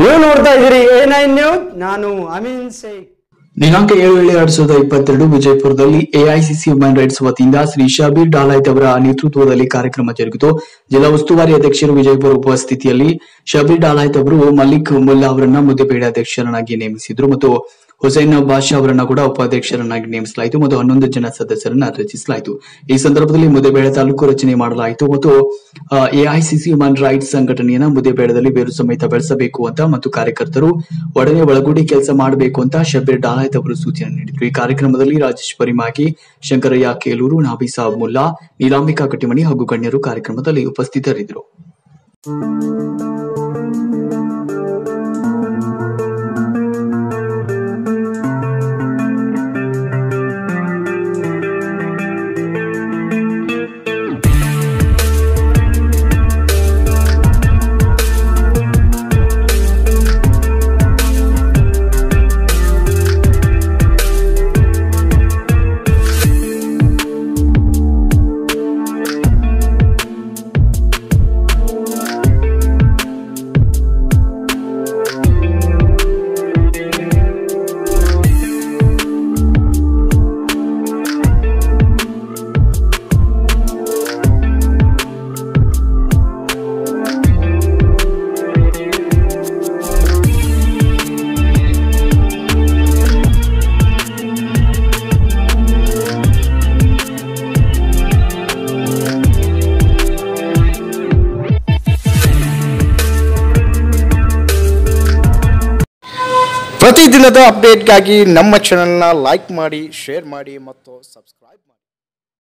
ನೀವು ನೋಡ್ತಾ ಇದ್ದೀರಿ ಎ ನೈನ್ ನ್ಯೂಸ್ ನಾನು ಅಮೀನ್ ಶೇಖ್ ದಿನಾಂಕ ಏಳು ಏಳು ಎರಡ್ ಸಾವಿರದ ಇಪ್ಪತ್ತೆರಡು ವಿಜಯಪುರದಲ್ಲಿ ಎಐಸಿಸಿ ಹ್ಯೂಮನ್ ರೈಟ್ಸ್ ವತಿಯಿಂದ ಶ್ರೀ ಶಬೀರ್ ಡಾಲಾಯ್ತ್ ಅವರ ನೇತೃತ್ವದಲ್ಲಿ ಕಾರ್ಯಕ್ರಮ ಜರುಗಿತು ಜಿಲ್ಲಾ ಉಸ್ತುವಾರಿ ಅಧ್ಯಕ್ಷರು ವಿಜಯಪುರ ಉಪಸ್ಥಿತಿಯಲ್ಲಿ ಶಬೀರ್ ಡಾಲಾಯ್ತ್ ಅವರು ಮಲ್ಲಿಕ್ ಮುಲ್ಲಾ ಅವರನ್ನ ಮುದ್ದಬೇಡ ಅಧ್ಯಕ್ಷರನ್ನಾಗಿ ನೇಮಿಸಿದ್ರು ಮತ್ತು ಹುಸೈನ್ ಬಾಷಾ ಅವರನ್ನ ಕೂಡ ಉಪಾಧ್ಯಕ್ಷರನ್ನಾಗಿ ನೇಮಿಸಲಾಯಿತು ಮತ್ತು ಹನ್ನೊಂದು ಜನ ಸದಸ್ಯರನ್ನ ರಚಿಸಲಾಯಿತು ಈ ಸಂದರ್ಭದಲ್ಲಿ ಮುದ್ದೇಬೇಡ ತಾಲೂಕು ರಚನೆ ಮಾಡಲಾಯಿತು ಮತ್ತು ಎಐಸಿಸಿ ಹ್ಯೂಮನ್ ರೈಟ್ಸ್ ಸಂಘಟನೆಯನ್ನ ಮುದ್ದೇಬೇಡದಲ್ಲಿ ಬೇರು ಸಮೇತ ಬೆಳೆಸಬೇಕು ಅಂತ ಮತ್ತು ಕಾರ್ಯಕರ್ತರು ಒಡನೆ ಒಳಗೂಡಿ ಕೆಲಸ ಮಾಡಬೇಕು ಅಂತ ಶಬೀರ್ ಡಾಲಾಯತ್ ಅವರು ಸೂಚನೆ ನೀಡಿದ್ರು ಈ ಕಾರ್ಯಕ್ರಮದಲ್ಲಿ ರಾಜೇಶ್ ಪರಿಮಾಗಿ ಶಂಕರಯ್ಯ ಕೇಲೂರು ನಾಬಿ ಸಾಬ್ ಮುಲ್ಲಾ ನೀಲಾಂಬಿಕಾ ಕಟ್ಟಿಮಣಿ ಹಾಗೂ ಗಣ್ಯರು ಕಾರ್ಯಕ್ರಮದಲ್ಲಿ ಉಪಸ್ಥಿತರಿದ್ದರು ಪ್ರತಿದಿನದ ಅಪ್ಡೇಟ್ಗಾಗಿ ನಮ್ಮ ಚಾನೆಲ್ನ ಲೈಕ್ ಮಾಡಿ ಶೇರ್ ಮಾಡಿ ಮತ್ತು ಸಬ್ಸ್ಕ್ರೈಬ್